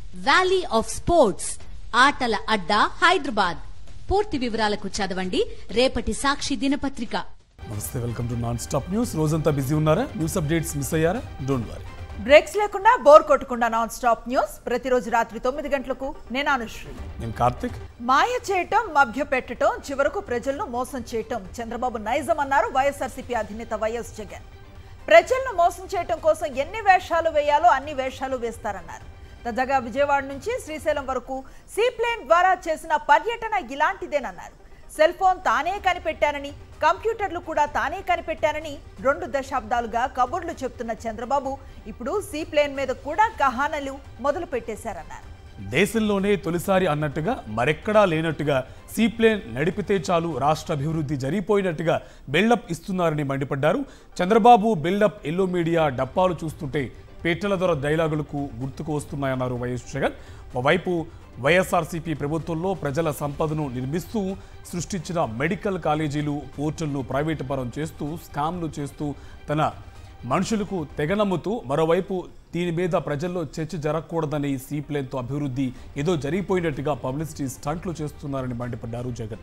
valley of sports ఆటల అడ్డా హైదరాబాద్ పూర్తి వివరాలకు చదవండి రేపటి సాక్షి దినపత్రిక నమస్తే welcome to non stop news రోజంతా బిజీ ఉన్నారా న్యూస్ అప్డేట్స్ మిస్ అయ్యారా డోంట్ వరీ బ్రేక్స్ లేకుండా బోర్ కొట్టకుండా నాన్ స్టాప్ న్యూస్ ప్రతిరోజు రాత్రి తొమ్మిది గంటలకు నేను అనుశ్రీ నేను కార్తిక్ మాయ చేయటం మభ్య పెట్టడం చివరకు ప్రజలను మోసం చేయటం చంద్రబాబు నైజం అన్నారు వైఎస్ఆర్సీపీ అధినేత వైఎస్ జగన్ ప్రజలను మోసం చేయటం కోసం ఎన్ని వేషాలు వేయాలో అన్ని వేషాలు వేస్తారన్నారు తాజాగా విజయవాడ నుంచి శ్రీశైలం వరకు సీప్లేన్ ద్వారా చేసిన పర్యటన ఇలాంటిదేనన్నారు సెల్ ఫోన్ తానే కనిపెట్టానని కంప్యూటర్లు కూడా తానే కనిపెట్టానని రెండు దశాబ్దాలుగా కబుర్లు చెప్తున్న చంద్రబాబు ఇప్పుడు సీప్లేన్ మీద కూడా కహానలు మొదలు పెట్టేశారన్నారు దేశంలోనే తొలిసారి అన్నట్టుగా మరెక్కడా లేనట్టుగా సీప్లేన్ నడిపితే చాలు రాష్ట్ర అభివృద్ధి జరిగిపోయినట్టుగా బిల్డప్ ఇస్తున్నారని మండిపడ్డారు చంద్రబాబు బిల్డప్ ఎల్లో మీడియా డప్పాలు చూస్తుంటే పేటల ధర డైలాగులకు గుర్తుకు వస్తున్నాయన్నారు వైఎస్ జగన్ ఓవైపు వైఎస్ఆర్సీపీ ప్రభుత్వంలో ప్రజల సంపదను నిర్మిస్తూ సృష్టించిన మెడికల్ కాలేజీలు పోర్టల్ను ప్రైవేటు పరం చేస్తూ స్కామ్లు చేస్తూ తన మనుషులకు తెగనమ్ముతూ మరోవైపు దీని మీద ప్రజల్లో చర్చ జరగకూడదని సీప్లేన్తో అభివృద్ధి ఏదో జరిగిపోయినట్టుగా పబ్లిసిటీ స్టంట్లు చేస్తున్నారని మండిపడ్డారు జగన్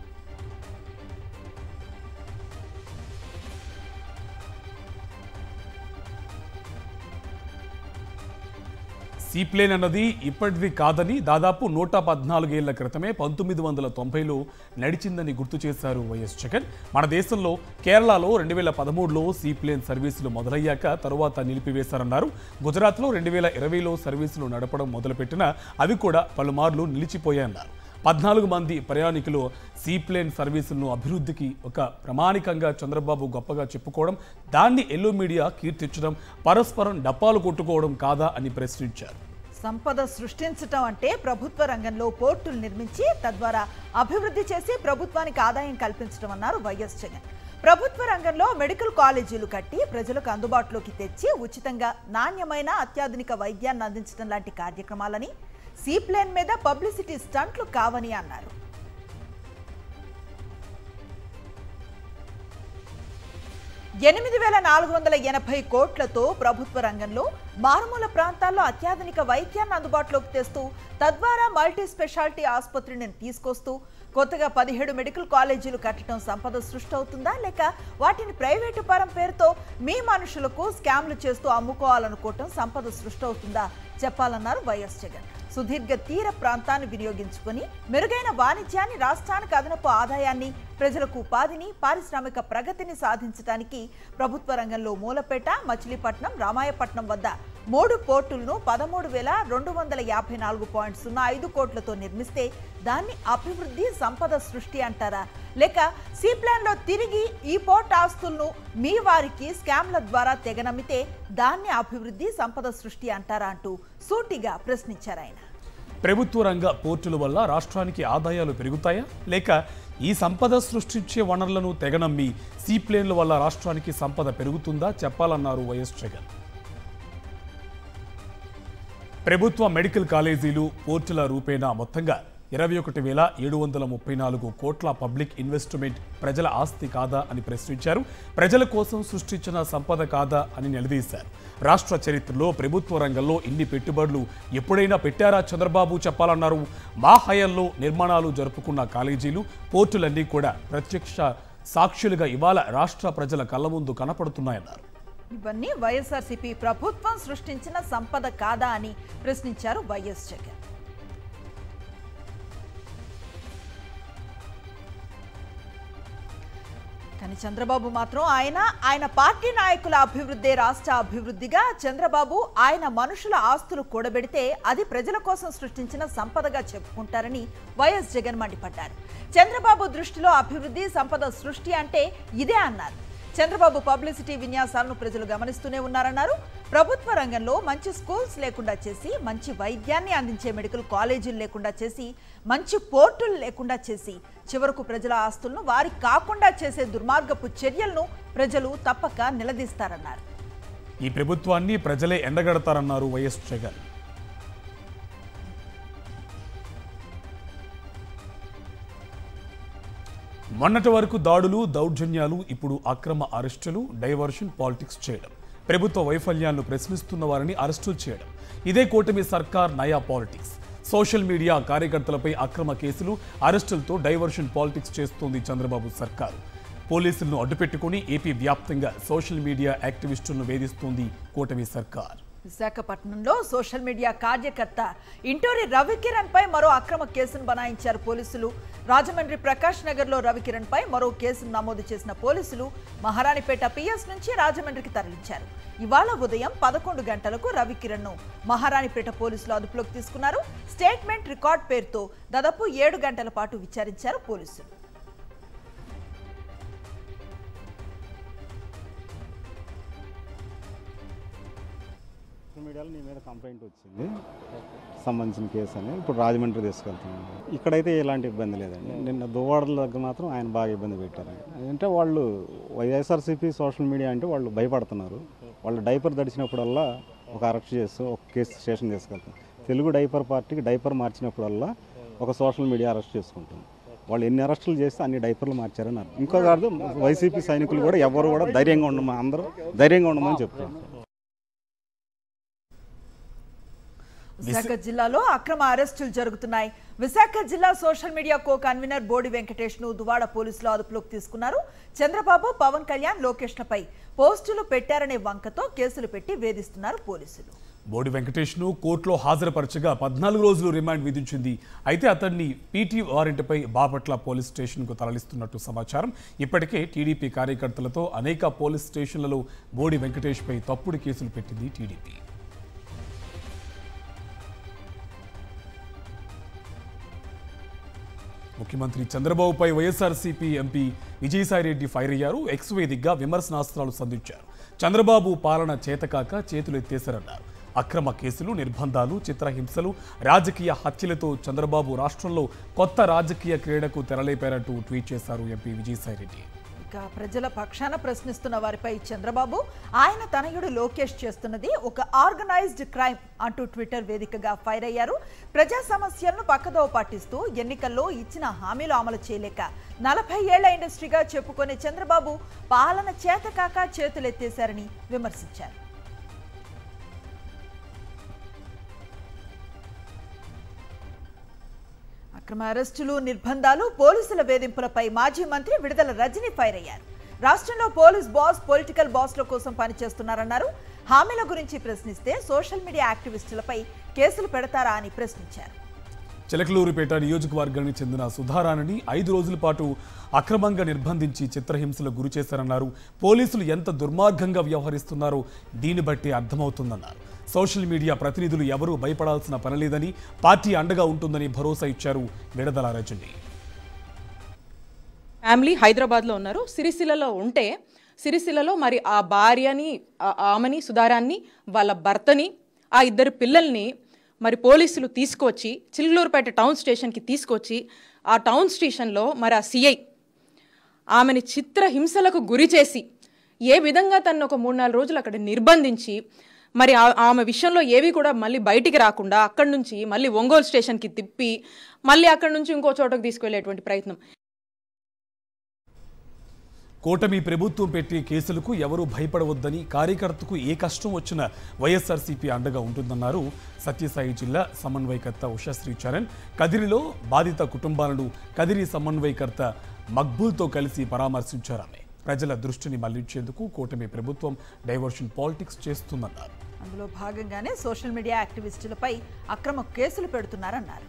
సీప్లేన్ అన్నది ఇప్పటిది కాదని దాదాపు నూట పద్నాలుగేళ్ల క్రితమే పంతొమ్మిది వందల తొంభైలో నడిచిందని గుర్తు చేశారు వైఎస్ జగన్ మన దేశంలో కేరళలో రెండు వేల పదమూడులో సీప్లేన్ సర్వీసులు మొదలయ్యాక తరువాత నిలిపివేశారన్నారు గుజరాత్లో రెండు వేల ఇరవైలో సర్వీసులు నడపడం మొదలుపెట్టినా అవి కూడా పలుమార్లు నిలిచిపోయాయన్నారు పద్నాలుగు మంది ప్రయాణికులు సీప్లేన్ సర్వీసులను అభివృద్ధికి ఒక ప్రమాణికంగా చంద్రబాబు గొప్పగా చెప్పుకోవడం దాన్ని ఎల్లో మీడియా కీర్తించడం పరస్పరం డప్పాలు కొట్టుకోవడం కాదా అని ప్రశ్నించారు సంపద సృష్టించటం అంటే ప్రభుత్వ రంగంలో పోర్టులు నిర్మించి తద్వారా అభివృద్ధి చేసి ప్రభుత్వానికి ఆదాయం కల్పించడం అన్నారు వైఎస్ జగన్ ప్రభుత్వ రంగంలో మెడికల్ కాలేజీలు కట్టి ప్రజలకు అందుబాటులోకి తెచ్చి ఉచితంగా నాణ్యమైన అత్యాధునిక వైద్యాన్ని అందించడం లాంటి కార్యక్రమాలని సీప్లేన్ మీద పబ్లిసిటీ స్టంట్లు కావని అన్నారు ఎనిమిది వేల నాలుగు వందల ఎనభై కోట్లతో ప్రభుత్వ రంగంలో మారుమూల ప్రాంతాల్లో అత్యాధునిక వైద్యాన్ని అందుబాటులోకి తెస్తూ తద్వారా మల్టీ స్పెషాలిటీ ఆసుపత్రిని తీసుకొస్తూ కొత్తగా పదిహేడు మెడికల్ కాలేజీలు కట్టడం సంపద సృష్టి అవుతుందా లేక వాటిని ప్రైవేటు పరం పేరుతో మీ మనుషులకు స్కామ్లు చేస్తూ అమ్ముకోవాలనుకోవటం సంపద సృష్టి అవుతుందా చెప్పాలన్నారు వైఎస్ జగన్ సుదీర్ఘ తీర ప్రాంతాన్ని వినియోగించుకొని మెరుగైన వాణిజ్యాన్ని రాష్ట్రానికి అదనపు ఆదాయాన్ని ప్రజలకు ఉపాధిని పారిశ్రామిక ప్రగతిని సాధించడానికి ప్రభుత్వ రంగంలో మూలపేట మచిలీపట్నం రామాయపట్నం వద్ద మూడు పోర్టులను పదమూడు వేల రెండు వందల యాభై నాలుగు పాయింట్ సున్నా ఐదు కోట్లతో నిర్మిస్తే దాన్ని అభివృద్ధి సంపద సృష్టి అంటారా లేక సీ ప్లాన్లో తిరిగి ఈ పోర్ట్ ఆస్తులను మీ వారికి స్కామ్ల ద్వారా తెగనమ్మితే దాన్ని అభివృద్ధి సంపద సృష్టి అంటారా అంటూ సూటిగా ప్రశ్నించారు ఆయన ప్రభుత్వ రంగ పోర్టుల వల్ల రాష్ట్రానికి ఆదాయాలు పెరుగుతాయా లేక ఈ సంపద సృష్టించే వనరులను తెగనమ్మి సీప్లేన్ల వల్ల రాష్ట్రానికి సంపద పెరుగుతుందా చెప్పాలన్నారు వైఎస్ జగన్ ప్రభుత్వ మెడికల్ కాలేజీలు పోర్టుల రూపేణా మొత్తంగా ఇరవై ఒకటి వేల ఏడు వందల ముప్పై నాలుగు కోట్ల పబ్లిక్ ఇన్వెస్ట్మెంట్ ప్రజల ఆస్తి కాదా అని ప్రశ్నించారు ప్రజల కోసం సృష్టించిన సంపద కాదా అని నిలదీశారు రాష్ట్ర చరిత్రలో ప్రభుత్వ రంగంలో ఇన్ని పెట్టుబడులు ఎప్పుడైనా పెట్టారా చంద్రబాబు చెప్పాలన్నారు మా హయాంలో నిర్మాణాలు జరుపుకున్న కాలేజీలు పోర్టులన్నీ కూడా ప్రత్యక్ష సాక్షులుగా ఇవాళ రాష్ట్ర ప్రజల కళ్ళ ముందు కనపడుతున్నాయన్నారు ఇవన్నీ వైఎస్ఆర్సీపీ ప్రభుత్వం సృష్టించిన సంపద కాదా అని ప్రశ్నించారు వైఎస్ జగన్ కానీ చంద్రబాబు మాత్రం ఆయన ఆయన పార్టీ నాయకుల అభివృద్ధి రాష్ట్ర అభివృద్ధిగా చంద్రబాబు ఆయన మనుషుల ఆస్తులు కూడబెడితే అది ప్రజల కోసం సృష్టించిన సంపదగా చెప్పుకుంటారని వైఎస్ జగన్ మండిపడ్డారు చంద్రబాబు దృష్టిలో అభివృద్ధి సంపద సృష్టి అంటే ఇదే అన్నారు చంద్రబాబు పబ్లిసిటీ విన్యాసాలను ప్రజలు గమనిస్తూనే ఉన్నారన్నారు ప్రభుత్వ రంగంలో మంచి స్కూల్స్ లేకుండా చేసి మంచి వైద్యాన్ని అందించే మెడికల్ కాలేజీలు లేకుండా చేసి మంచి పోర్టులు లేకుండా చేసి చివరకు ప్రజల ఆస్తులను వారికి కాకుండా చేసే దుర్మార్గపు చర్యలను ప్రజలు తప్పక నిలదీస్తారన్నారు ఈ ప్రభుత్వాన్ని ప్రజలే ఎండగడతారన్నారు వైఎస్ జగన్ మొన్నటి వరకు దాడులు దౌర్జన్యాలు ఇప్పుడు అక్రమ అరెస్టులు డైవర్షన్ పాలిటిక్స్ చేయడం ప్రభుత్వ వైఫల్యాలను ప్రశ్నిస్తున్న వారిని అరెస్టులు చేయడం ఇదే కూటమి సర్కార్ నయా పాలిటిక్స్ సోషల్ మీడియా కార్యకర్తలపై అక్రమ కేసులు అరెస్టులతో డైవర్షన్ పాలిటిక్స్ చేస్తోంది చంద్రబాబు సర్కారు పోలీసులను అడ్డుపెట్టుకుని ఏపీ వ్యాప్తంగా సోషల్ మీడియా యాక్టివిస్టులను వేధిస్తోంది కూటమి సర్కార్ విశాఖపట్నంలో సోషల్ మీడియా కార్యకర్త ఇంటూరి రవికిరణ్ పై మరో అక్రమ కేసును బనాయించారు పోలీసులు రాజమండ్రి ప్రకాష్ నగర్ లో రవికిరణ్ పై మరో కేసును నమోదు చేసిన పోలీసులు మహారాణిపేట పిఎస్ నుంచి రాజమండ్రికి తరలించారు ఇవాళ ఉదయం పదకొండు గంటలకు రవికిరణ్ ను మహారాణిపేట పోలీసులు అదుపులోకి తీసుకున్నారు స్టేట్మెంట్ రికార్డ్ పేరుతో దాదాపు ఏడు గంటల పాటు విచారించారు పోలీసులు సోషల్ మీడియాలో నీ మీద కంప్లైంట్ వచ్చింది సంబంధించిన కేసు అని ఇప్పుడు రాజమండ్రి తీసుకెళ్తున్నాను ఇక్కడైతే ఎలాంటి ఇబ్బంది లేదండి నిన్న దువ్వాడల దగ్గర మాత్రం ఆయన బాగా ఇబ్బంది పెట్టారండి అంటే వాళ్ళు వైఎస్ఆర్సీపీ సోషల్ మీడియా అంటే వాళ్ళు భయపడుతున్నారు వాళ్ళు డైపర్ దడిచినప్పుడల్లా ఒక అరెస్ట్ చేస్తూ ఒక కేసు స్టేషన్ తీసుకెళ్తాం తెలుగు డైపర్ పార్టీకి డైపర్ మార్చినప్పుడల్లా ఒక సోషల్ మీడియా అరెస్ట్ చేసుకుంటుంది వాళ్ళు ఎన్ని అరెస్టులు చేస్తే అన్ని డైపర్లు మార్చారని అర్థం ఇంకో కాదు వైసీపీ సైనికులు కూడా ఎవరు కూడా ధైర్యంగా ఉండమని అందరూ ధైర్యంగా ఉండమని చెప్తున్నారు విశాఖ జిల్లాలో అక్రమ అరెస్టులు జరుగుతున్నాయి విశాఖ జిల్లా సోషల్ మీడియా కో కన్వీనర్ బోడి వెంకటేష్ ను దువాడ పోలీసులు అదుపులోకి తీసుకున్నారు చంద్రబాబు పవన్ కళ్యాణ్ లోకేష్లపై పోస్టులు పెట్టారనే వంకతో కేసులు పెట్టి వేధిస్తున్నారు పోలీసులు బోడి వెంకటేష్ను కోర్టులో హాజరుపరచగా పద్నాలుగు రోజులు రిమాండ్ విధించింది అయితే అతన్ని పీటీ వారెంట్పై బాపట్ల పోలీస్ స్టేషన్కు తరలిస్తున్నట్టు సమాచారం ఇప్పటికే టీడీపీ కార్యకర్తలతో అనేక పోలీస్ స్టేషన్లలో బోడి వెంకటేష్పై తప్పుడు కేసులు పెట్టింది టీడీపీ ముఖ్యమంత్రి చంద్రబాబుపై వైఎస్ఆర్సీపీ ఎంపీ విజయసాయిరెడ్డి ఫైర్ అయ్యారు ఎక్స్ వేదికగా విమర్శనాస్త్రాలు సంధించారు చంద్రబాబు పాలన చేతకాక చేతులు ఎత్తేశారన్నారు అక్రమ కేసులు నిర్బంధాలు చిత్రహింసలు రాజకీయ హత్యలతో చంద్రబాబు రాష్ట్రంలో కొత్త రాజకీయ క్రీడకు తెరలేపారంటూ ట్వీట్ చేశారు ఎంపీ విజయసాయిరెడ్డి ఇక ప్రజల పక్షాన ప్రశ్నిస్తున్న వారిపై చంద్రబాబు ఆయన తనయుడు లోకేష్ చేస్తున్నది ఒక ఆర్గనైజ్డ్ క్రైమ్ అంటూ ట్విట్టర్ వేదికగా ఫైర్ అయ్యారు ప్రజా సమస్యలను పక్కదోవ పట్టిస్తూ ఎన్నికల్లో ఇచ్చిన హామీలు అమలు చేయలేక నలభై ఏళ్ల ఇండస్ట్రీగా చెప్పుకునే చంద్రబాబు పాలన చేతకాక చేతులెత్తేశారని విమర్శించారు అక్రమ అరెస్టులు నిర్బంధాలు పోలీసుల వేధింపులపై మాజీ మంత్రి విడుదల రజని ఫైర్ అయ్యారు రాష్ట్రంలో పోలీస్ బాస్ పొలిటికల్ బాస్ల కోసం పనిచేస్తున్నారన్నారు హామీల గురించి ప్రశ్నిస్తే సోషల్ మీడియా యాక్టివిస్టులపై కేసులు పెడతారా అని ప్రశ్నించారు చిలకలూరుపేట నియోజకవర్గానికి చెందిన సుధారాణిని ఐదు రోజుల పాటు అక్రమంగా నిర్బంధించి చిత్రహింసలకు గురి చేశారన్నారు పోలీసులు ఎంత దుర్మార్గంగా వ్యవహరిస్తున్నారో దీన్ని బట్టి అర్థమవుతుందన్నారు సోషల్ మీడియా ప్రతినిధులు ఎవరూ భయపడాల్సిన పనిలేదని పార్టీ అండగా ఉంటుందని భరోసా ఇచ్చారు విడదల రజని ఫ్యామిలీ హైదరాబాద్లో ఉన్నారు సిరిసిల్లలో ఉంటే సిరిసిల్లలో మరి ఆ భార్యని ఆ- ఆమెని సుధారాన్ని వాళ్ళ భర్తని ఆ ఇద్దరు పిల్లల్ని మరి పోలీసులు తీసుకొచ్చి చిల్లూరుపేట టౌన్ స్టేషన్కి తీసుకొచ్చి ఆ టౌన్ స్టేషన్లో మరి ఆ సిఐ ఆమెని చిత్ర హింసలకు గురి చేసి ఏ విధంగా తను ఒక మూడు నాలుగు రోజులు అక్కడ నిర్బంధించి మరి ఆ- ఆమె విషయంలో ఏవి కూడా మళ్ళీ బయటికి రాకుండా అక్కడి నుంచి మళ్ళీ ఒంగోలు స్టేషన్కి తిప్పి మళ్ళీ అక్కడి నుంచి ఇంకో చోటకు తీసుకెళ్లేటువంటి ప్రయత్నం కూటమి ప్రభుత్వం పెట్టే కేసులకు ఎవరూ భయపడవద్దని కార్యకర్తకు ఏ కష్టం వచ్చినా వైఎస్ఆర్సీపీ అండగా ఉంటుందన్నారు సత్యసాయి జిల్లా సమన్వయకర్త ఉషాశ్రీ చరణ్ కదిరిలో బాధిత కుటుంబాలను కదిరి సమన్వయకర్త మక్బూల్తో కలిసి పరామర్శించారు ఆమె ప్రజల దృష్టిని మళ్లించేందుకు కూటమి ప్రభుత్వం డైవర్షన్ పాలిటిక్స్ చేస్తుందన్నారు అందులో భాగంగానే సోషల్ మీడియా యాక్టివిస్టులపై అక్రమ కేసులు పెడుతున్నారన్నారు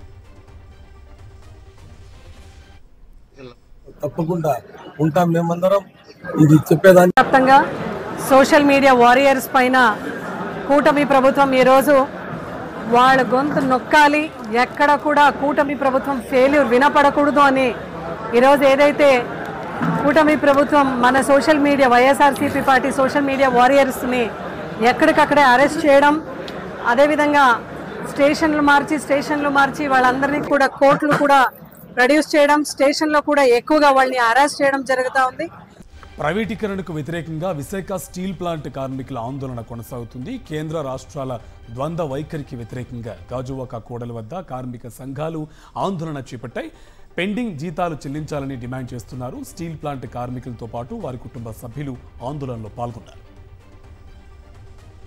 తప్పకుండా ఉంటాం మేమందరం ఇది చెప్పేదాన్ని వ్యాప్తంగా సోషల్ మీడియా వారియర్స్ పైన కూటమి ప్రభుత్వం ఈరోజు వాళ్ళ గొంతు నొక్కాలి ఎక్కడ కూడా కూటమి ప్రభుత్వం ఫెయిల్యూర్ వినపడకూడదు అని ఈరోజు ఏదైతే కూటమి ప్రభుత్వం మన social media YSRCP party social media వారియర్స్ని ఎక్కడికక్కడే అరెస్ట్ చేయడం అదేవిధంగా స్టేషన్లు మార్చి స్టేషన్లు మార్చి వాళ్ళందరినీ కూడా కోర్టులు కూడా ప్రొడ్యూస్ చేయడం స్టేషన్లో కూడా ఎక్కువగా వాళ్ళని అరెస్ట్ చేయడం జరుగుతూ ఉంది ప్రైవేటీకరణకు వ్యతిరేకంగా విశాఖ స్టీల్ ప్లాంట్ కార్మికుల ఆందోళన కొనసాగుతుంది కేంద్ర రాష్ట్రాల ద్వంద్వ వైఖరికి వ్యతిరేకంగా గాజువాక కోడల వద్ద కార్మిక సంఘాలు ఆందోళన చేపట్టాయి పెండింగ్ జీతాలు చెల్లించాలని డిమాండ్ చేస్తున్నారు స్టీల్ ప్లాంట్ కార్మికులతో పాటు వారి కుటుంబ సభ్యులు ఆందోళనలో పాల్గొన్నారు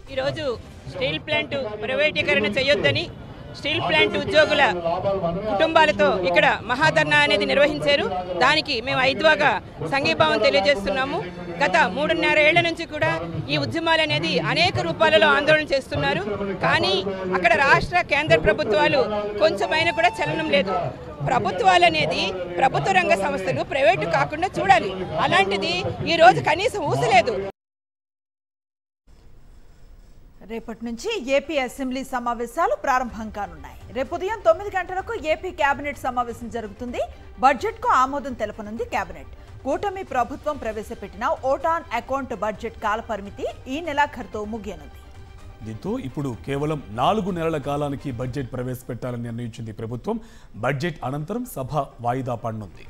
ఈరోజు స్టీల్ ప్లాంట్ ప్రైవేటీకరణ చేయొద్దని స్టీల్ ప్లాంట్ ఉద్యోగుల కుటుంబాలతో ఇక్కడ మహాధర్నా అనేది నిర్వహించారు దానికి మేము ఐద్వాగా సంఘీభావం తెలియజేస్తున్నాము గత మూడున్నర ఏళ్ల నుంచి కూడా ఈ ఉద్యమాలు అనేది అనేక రూపాలలో ఆందోళన చేస్తున్నారు కానీ అక్కడ రాష్ట్ర కేంద్ర ప్రభుత్వాలు కొంచెమైనా కూడా చలనం లేదు ప్రభుత్వాలు అనేది ప్రభుత్వ రంగ సంస్థలు ప్రైవేటు కాకుండా చూడాలి అలాంటిది ఈ రోజు కనీసం ఊసలేదు రేపటి నుంచి ఏపీ అసెంబ్లీ సమావేశాలు ప్రారంభం కానున్నాయి రేపు ఉదయం తొమ్మిది గంటలకు ఏపీ కేబినెట్ సమావేశం జరుగుతుంది బడ్జెట్ కు ఆమోదం తెలపనుంది కేబినెట్ కూటమి ప్రభుత్వం ప్రవేశపెట్టిన ఓటాన్ అకౌంట్ బడ్జెట్ కాలపరిమితి ఈ నెలాఖరుతో ముగియనుంది దీంతో ఇప్పుడు కేవలం నాలుగు నెలల కాలానికి బడ్జెట్ ప్రవేశపెట్టాలని నిర్ణయించింది ప్రభుత్వం బడ్జెట్ అనంతరం సభ వాయిదా పడనుంది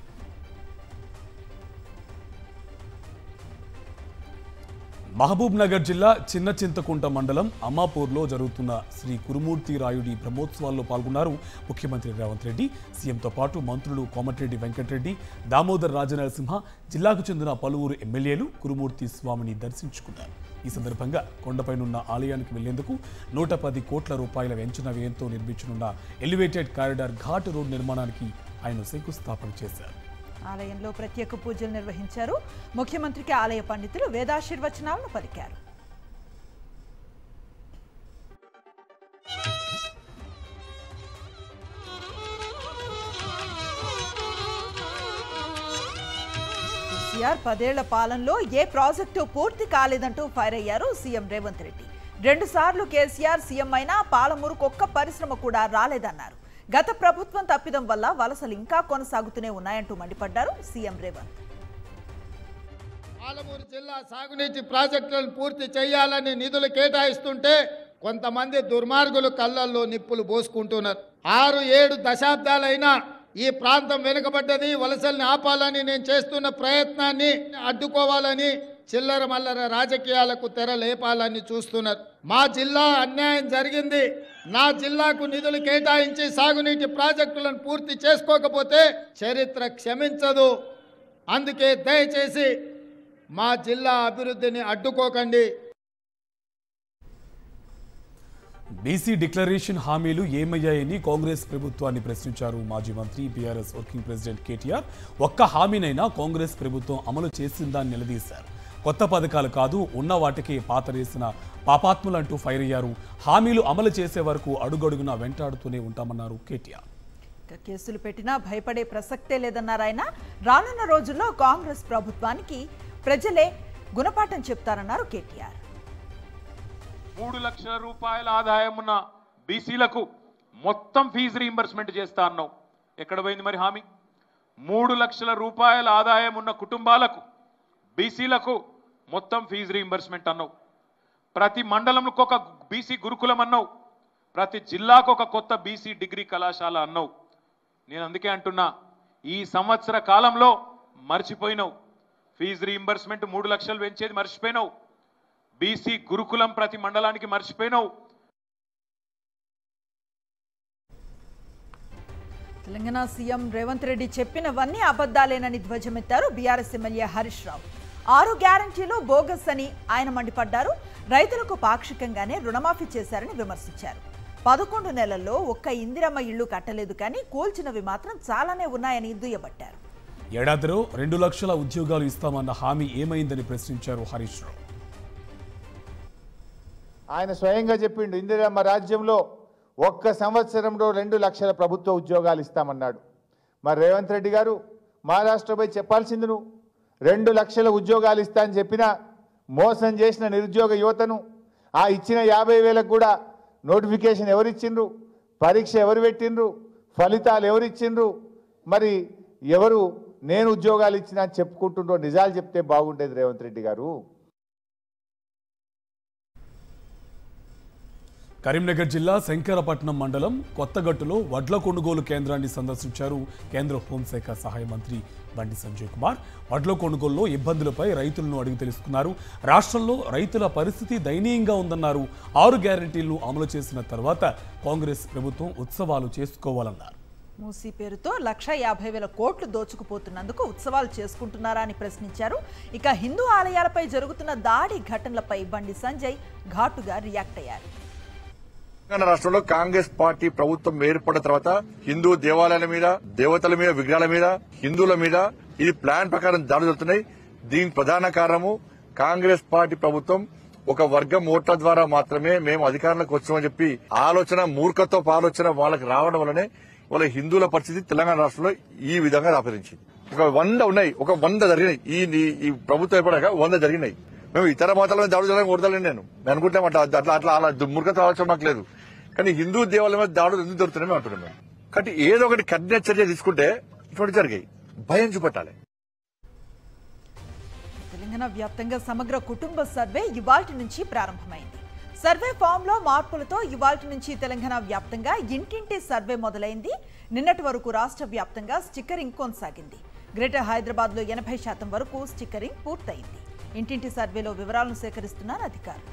మహబూబ్ నగర్ జిల్లా చిన్న చింతకుంట మండలం అమ్మాపూర్లో జరుగుతున్న శ్రీ కురుమూర్తి రాయుడి బ్రహ్మోత్సవాల్లో పాల్గొన్నారు ముఖ్యమంత్రి రేవంత్ రెడ్డి సీఎంతో పాటు మంత్రులు కోమటిరెడ్డి వెంకటరెడ్డి దామోదర్ రాజనరసింహ జిల్లాకు చెందిన పలువురు ఎమ్మెల్యేలు కురుమూర్తి స్వామిని దర్శించుకున్నారు ఈ సందర్భంగా కొండపైనున్న ఆలయానికి వెళ్లేందుకు నూట పది కోట్ల రూపాయల అంచనా వ్యయంతో నిర్మించనున్న ఎలివేటెడ్ కారిడార్ ఘాట్ రోడ్ నిర్మాణానికి ఆయన శంకుస్థాపన చేశారు ఆలయంలో ప్రత్యేక పూజలు నిర్వహించారు ముఖ్యమంత్రికి ఆలయ పండితులు వేదాశీర్వచనాలను పలికారు కేసీఆర్ పదేళ్ల పాలనలో ఏ ప్రాజెక్టు పూర్తి కాలేదంటూ ఫైర్ అయ్యారు సీఎం రేవంత్ రెడ్డి రెండు సార్లు కేసీఆర్ సీఎం అయినా పాలమూరుకు ఒక్క పరిశ్రమ కూడా రాలేదన్నారు గత ప్రభుత్వం తప్పిదం వల్ల వలసలు ఇంకా కొనసాగుతూనే ఉన్నాయంటూ మండిపడ్డారు సీఎం రేవంత్ పాలమూరు జిల్లా సాగునీటి ప్రాజెక్టులను పూర్తి చేయాలని నిధులు కేటాయిస్తుంటే కొంతమంది దుర్మార్గులు కళ్ళల్లో నిప్పులు పోసుకుంటున్నారు ఆరు ఏడు దశాబ్దాలైనా ఈ ప్రాంతం వెనుకబడ్డది వలసల్ని ఆపాలని నేను చేస్తున్న ప్రయత్నాన్ని అడ్డుకోవాలని చిల్లర మల్లర రాజకీయాలకు తెర లేపాలని చూస్తున్నారు మా జిల్లా అన్యాయం జరిగింది నా జిల్లాకు నిధులు కేటాయించి సాగునీటి ప్రాజెక్టులను పూర్తి చేసుకోకపోతే చరిత్ర క్షమించదు అందుకే దయచేసి మా జిల్లా అభివృద్ధిని అడ్డుకోకండి బీసీ డిక్లరేషన్ హామీలు ఏమయ్యాయని కాంగ్రెస్ ప్రభుత్వాన్ని ప్రశ్నించారు మాజీ మంత్రి బీఆర్ఎస్ వర్కింగ్ ప్రెసిడెంట్ కేటీఆర్ ఒక్క హామీనైనా కాంగ్రెస్ ప్రభుత్వం అమలు చేసిందని నిలదీశారు కొత్త పథకాలు కాదు ఉన్న వాటికి పాతరేసిన పాపాత్ములంటూ ఫైర్ అయ్యారు హామీలు అమలు చేసే వరకు అడుగడుగునా వెంటాడుతూనే ఉంటామన్నారు కేటీఆర్ ఇక కేసులు పెట్టినా భయపడే ప్రసక్తే లేదన్నారు ఆయన రానున్న రోజుల్లో కాంగ్రెస్ ప్రభుత్వానికి ప్రజలే గుణపాఠం చెప్తారన్నారు కేటీఆర్ మూడు లక్షల రూపాయల ఆదాయం ఉన్న బీసీలకు మొత్తం ఫీజు రీంబర్స్మెంట్ చేస్తా అన్నావు ఎక్కడ పోయింది మరి హామీ మూడు లక్షల రూపాయల ఆదాయం ఉన్న కుటుంబాలకు బీసీలకు మొత్తం ఫీజు రీంబర్స్మెంట్ అన్నావు ప్రతి మండలంకు ఒక బీసీ గురుకులం అన్నావు ప్రతి జిల్లాకు ఒక కొత్త బీసీ డిగ్రీ కళాశాల అన్నావు నేను అందుకే అంటున్నా ఈ సంవత్సర కాలంలో మర్చిపోయినావు ఫీజు రీంబర్స్మెంట్ మూడు లక్షలు పెంచేది మర్చిపోయినావు బీసీ గురుకులం ప్రతి మండలానికి మర్చిపోయినావు తెలంగాణ సీఎం రేవంత్ రెడ్డి చెప్పినవన్నీ అబద్దాలేనని ధ్వజమెత్తారు బీఆర్ఎస్ ఎమ్మెల్యే హరీష్ రావు ఆరు గ్యారంటీలు బోగస్ అని ఆయన మండిపడ్డారు రైతులకు పాక్షికంగానే రుణమాఫీ చేశారని విమర్శించారు పదకొండు నెలల్లో ఒక్క ఇందిరమ్మ ఇళ్లు కట్టలేదు కానీ కూల్చినవి మాత్రం చాలానే ఉన్నాయని దుయ్యబట్టారు ఏడాదిలో రెండు లక్షల ఉద్యోగాలు ఇస్తామన్న హామీ ఏమైందని ప్రశ్నించారు హరీష్ రావు ఆయన స్వయంగా చెప్పిండు ఇందిరమ్మ రాజ్యంలో ఒక్క సంవత్సరంలో రెండు లక్షల ప్రభుత్వ ఉద్యోగాలు ఇస్తామన్నాడు మరి రేవంత్ రెడ్డి గారు మహారాష్ట్రపై చెప్పాల్సింది నువ్వు రెండు లక్షల ఉద్యోగాలు ఇస్తా అని చెప్పినా మోసం చేసిన నిరుద్యోగ యువతను ఆ ఇచ్చిన యాభై వేలకు కూడా నోటిఫికేషన్ ఎవరిచ్చిండ్రు పరీక్ష ఎవరు పెట్టిండ్రు ఫలితాలు ఎవరిచ్చిండ్రు మరి ఎవరు నేను ఉద్యోగాలు ఇచ్చినా అని చెప్పుకుంటుండ్రో నిజాలు చెప్తే బాగుండేది రేవంత్ రెడ్డి గారు కరీంనగర్ జిల్లా శంకరపట్నం మండలం కొత్తగట్టులో వడ్ల కొనుగోలు కేంద్రాన్ని సందర్శించారు కేంద్ర హోంశాఖ సహాయ మంత్రి బండి సంజయ్ కుమార్ వడ్ల కొనుగోలులో ఇబ్బందులపై రైతులను అడిగి తెలుసుకున్నారు రాష్ట్రంలో రైతుల పరిస్థితి దయనీయంగా ఉందన్నారు ఆరు గ్యారంటీలను అమలు చేసిన తర్వాత కాంగ్రెస్ ప్రభుత్వం ఉత్సవాలు చేసుకోవాలన్నారు మూసీ పేరుతో లక్ష యాభై వేల కోట్లు దోచుకుపోతున్నందుకు ఉత్సవాలు చేసుకుంటున్నారా అని ప్రశ్నించారు ఇక హిందూ ఆలయాలపై జరుగుతున్న దాడి ఘటనలపై బండి సంజయ్ ఘాటుగా రియాక్ట్ అయ్యారు తెలంగాణ రాష్ట్రంలో కాంగ్రెస్ పార్టీ ప్రభుత్వం ఏర్పడిన తర్వాత హిందూ దేవాలయాల మీద దేవతల మీద విగ్రహాల మీద హిందువుల మీద ఇది ప్లాన్ ప్రకారం దాడులు జరుగుతున్నాయి దీని ప్రధాన కారణము కాంగ్రెస్ పార్టీ ప్రభుత్వం ఒక వర్గం ఓట్ల ద్వారా మాత్రమే మేము అధికారంలోకి వచ్చామని చెప్పి ఆలోచన మూర్ఖత్వపు ఆలోచన వాళ్ళకి రావడం వల్లనే వాళ్ళ హిందువుల పరిస్థితి తెలంగాణ రాష్ట్రంలో ఈ విధంగా దాపరించింది ఒక వంద ఉన్నాయి ఒక వంద జరిగినాయి ఈ ఈ ప్రభుత్వం ఏర్పడాక వంద జరిగినాయి మేము ఇతర మతాల మీద దాడులు చేయడానికి కొడతలేను నేను నేను అనుకుంటాం అట్లా అట్లా అట్లా అలా దుర్ముఖత ఆలోచన మాకు లేదు కానీ హిందూ దేవాలయం మీద దాడులు ఎందుకు దొరుకుతున్నాయి మేము అంటున్నాం మేము కాబట్టి ఏదో ఒకటి కఠిన చర్య తీసుకుంటే ఇటువంటి జరిగాయి భయం చూపెట్టాలి తెలంగాణ వ్యాప్తంగా సమగ్ర కుటుంబ సర్వే ఇవాల్టి నుంచి ప్రారంభమైంది సర్వే ఫామ్ లో మార్పులతో ఇవాల్టి నుంచి తెలంగాణ వ్యాప్తంగా ఇంటింటి సర్వే మొదలైంది నిన్నటి వరకు రాష్ట్ర వ్యాప్తంగా స్టిక్కరింగ్ కొనసాగింది గ్రేటర్ హైదరాబాద్ లో ఎనభై శాతం వరకు స్టిక్కరింగ్ పూర్తయింది ఇంటింటి సర్వేలో వివరాలను సేకరిస్తున్నారు అధికారులు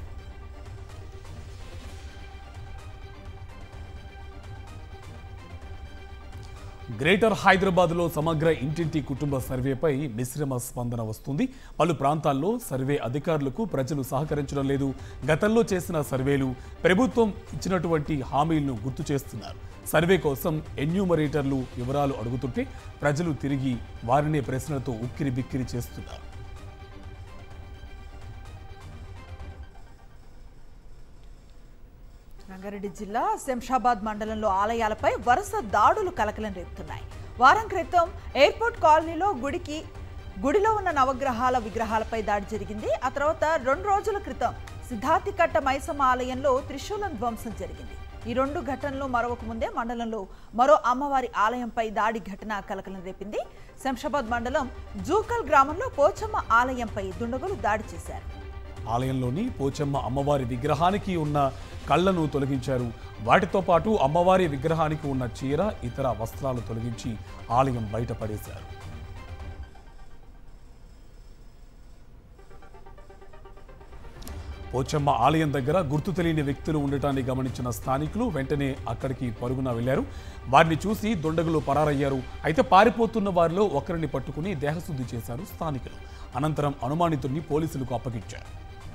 గ్రేటర్ హైదరాబాద్లో సమగ్ర ఇంటింటి కుటుంబ సర్వేపై మిశ్రమ స్పందన వస్తుంది పలు ప్రాంతాల్లో సర్వే అధికారులకు ప్రజలు సహకరించడం లేదు గతంలో చేసిన సర్వేలు ప్రభుత్వం ఇచ్చినటువంటి హామీలను గుర్తు చేస్తున్నారు సర్వే కోసం ఎన్యూమరేటర్లు వివరాలు అడుగుతుంటే ప్రజలు తిరిగి వారినే ప్రశ్నలతో ఉక్కిరి బిక్కిరి చేస్తున్నారు రంగారెడ్డి జిల్లా శంషాబాద్ మండలంలో ఆలయాలపై వరుస దాడులు కలకలం రేపుతున్నాయి వారం క్రితం ఎయిర్పోర్ట్ కాలనీలో గుడికి గుడిలో ఉన్న నవగ్రహాల విగ్రహాలపై దాడి జరిగింది ఆ తర్వాత రెండు రోజుల క్రితం సిద్ధార్థికట్ట మైసమ్మ ఆలయంలో త్రిశూలం ధ్వంసం జరిగింది ఈ రెండు ఘటనలు మరొక ముందే మండలంలో మరో అమ్మవారి ఆలయంపై దాడి ఘటన కలకలం రేపింది శంషాబాద్ మండలం జూకల్ గ్రామంలో పోచమ్మ ఆలయంపై దుండగులు దాడి చేశారు ఆలయంలోని పోచమ్మ అమ్మవారి విగ్రహానికి ఉన్న కళ్ళను తొలగించారు వాటితో పాటు అమ్మవారి విగ్రహానికి ఉన్న చీర ఇతర వస్త్రాలు తొలగించి ఆలయం బయటపడేశారు పోచమ్మ ఆలయం దగ్గర గుర్తు తెలియని వ్యక్తులు ఉండటాన్ని గమనించిన స్థానికులు వెంటనే అక్కడికి పరుగున వెళ్లారు వారిని చూసి దుండగులు పరారయ్యారు అయితే పారిపోతున్న వారిలో ఒకరిని పట్టుకుని దేహశుద్ధి చేశారు స్థానికులు అనంతరం అనుమానితుడిని పోలీసులకు అప్పగించారు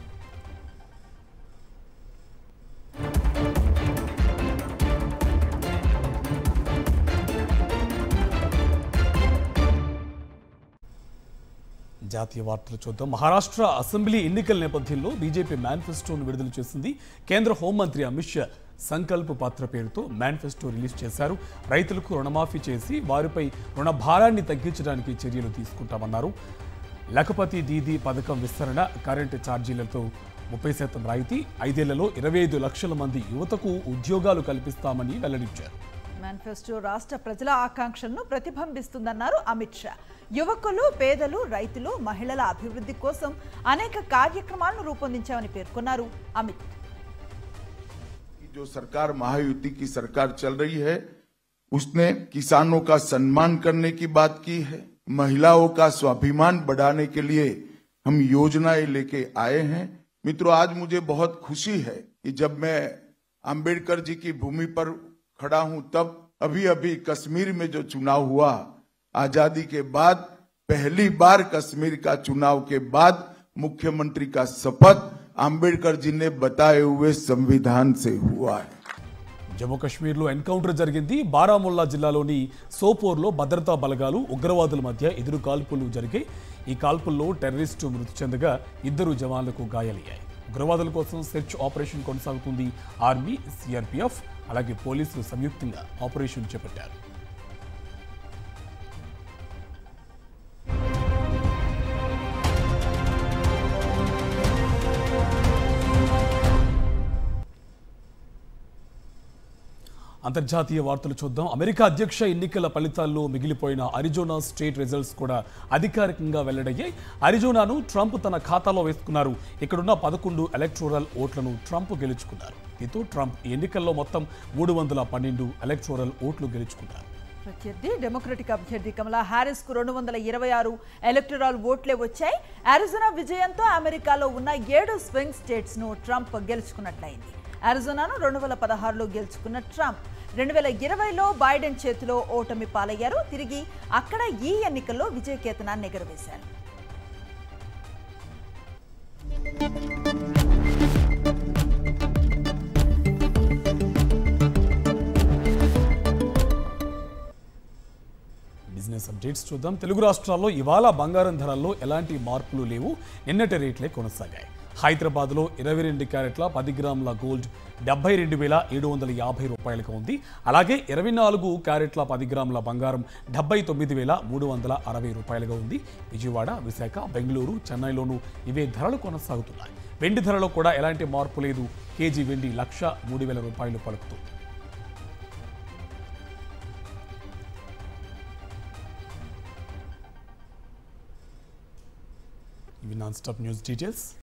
జాతీయ వార్తలు చూద్దాం మహారాష్ట్ర అసెంబ్లీ ఎన్నికల నేపథ్యంలో బీజేపీ మేనిఫెస్టోను విడుదల చేసింది కేంద్ర హోంమంత్రి అమిత్ షా సంకల్ప పత్ర పేరుతో మేనిఫెస్టో రిలీజ్ చేశారు రైతులకు రుణమాఫీ చేసి వారిపై రుణ భారాన్ని తగ్గించడానికి చర్యలు తీసుకుంటామన్నారు లఖపతి దీదీ పథకం విస్తరణ కరెంటు ఛార్జీలతో ముప్పై శాతం రాయితీ ఐదేళ్లలో ఇరవై ఐదు లక్షల మంది యువతకు ఉద్యోగాలు కల్పిస్తామని వెల్లడించారు మేనిఫెస్టో రాష్ట్ర ప్రజల ఆకాంక్షలను ప్రతిబింబిస్తుందన్నారు అమిత్ షా యువకులు పేదలు రైతులు మహిళల అభివృద్ధి కోసం అనేక కార్యక్రమాలను రూపొందించామని పేర్కొన్నారు అమిత్ जो सरकार महायुति की सरकार चल रही है उसने किसानों का सम्मान करने की बात की है महिलाओं का स्वाभिमान बढ़ाने के लिए हम योजनाएं लेके आए हैं मित्रों आज मुझे बहुत खुशी है कि जब मैं अंबेडकर जी की भूमि पर खड़ा हूं तब अभी अभी कश्मीर में जो चुनाव हुआ आजादी के बाद पहली बार कश्मीर का चुनाव के बाद मुख्यमंत्री का शपथ अंबेडकर जी ने बताए हुए संविधान से हुआ है జమ్మూ కాశ్మీర్లో ఎన్కౌంటర్ జరిగింది బారాముల్లా జిల్లాలోని సోపోర్లో భద్రతా బలగాలు ఉగ్రవాదుల మధ్య ఎదురు కాల్పులు జరిగాయి ఈ కాల్పుల్లో టెర్రరిస్టు మృతి చెందగా ఇద్దరు జవాన్లకు గాయాలయ్యాయి ఉగ్రవాదుల కోసం సెర్చ్ ఆపరేషన్ కొనసాగుతుంది ఆర్మీ సిఆర్పిఎఫ్ అలాగే పోలీసులు సంయుక్తంగా ఆపరేషన్ చేపట్టారు అంతర్జాతీయ వార్తలు చూద్దాం అమెరికా అధ్యక్ష ఎన్నికల ఫలితాల్లో మిగిలిపోయిన అరిజోనా స్టేట్ రిజల్ట్స్ కూడా అధికారికంగా వెల్లడయ్యాయి అరిజోనాను ట్రంప్ తన ఖాతాలో వేసుకున్నారు ఇక్కడున్న పదకొండు ఎలక్టోరల్ ఓట్లను ట్రంప్ గెలుచుకున్నారు దీంతో ట్రంప్ ఈ ఎన్నికల్లో మొత్తం మూడు వందల పన్నెండు ఎలక్టోరల్ ఓట్లు గెలుచుకున్నారు ప్రత్యర్థి డెమోక్రటిక్ అభ్యర్థి కమలా హ్యారిస్ కు రెండు వందల ఇరవై ఆరు ఎలక్టరల్ ఓట్లే వచ్చాయి అరిజోనా విజయంతో అమెరికాలో ఉన్న ఏడు స్వింగ్ స్టేట్స్ ను ట్రంప్ గెలుచుకున్నట్లయింది అరిజోనాను రెండు వేల పదహారులో గెలుచుకున్న ట్రంప్ రెండు వేల ఇరవైలో బైడెన్ చేతిలో ఓటమి పాలయ్యారు తిరిగి అక్కడ ఈ ఎన్నికల్లో విజయకేతనాన్ని ఎగరవేశారు బిజినెస్ అప్డేట్స్ చూద్దాం తెలుగు రాష్ట్రాల్లో ఇవాళ బంగారం ధరల్లో ఎలాంటి మార్పులు లేవు నిన్నటి రేట్లే కొనసాగాయి హైదరాబాద్లో ఇరవై రెండు క్యారెట్ల పది గ్రాముల గోల్డ్ డెబ్బై రెండు వేల ఏడు వందల యాభై రూపాయలకు ఉంది అలాగే ఇరవై నాలుగు క్యారెట్ల పది గ్రాముల బంగారం డెబ్బై తొమ్మిది వేల మూడు వందల అరవై రూపాయలుగా ఉంది విజయవాడ విశాఖ బెంగళూరు చెన్నైలోనూ ఇవే ధరలు కొనసాగుతున్నాయి వెండి ధరలో కూడా ఎలాంటి మార్పు లేదు కేజీ వెండి లక్ష మూడు వేల రూపాయలు పలుకుతుంది ఇవి నాన్ స్టాప్ న్యూస్ డీటెయిల్స్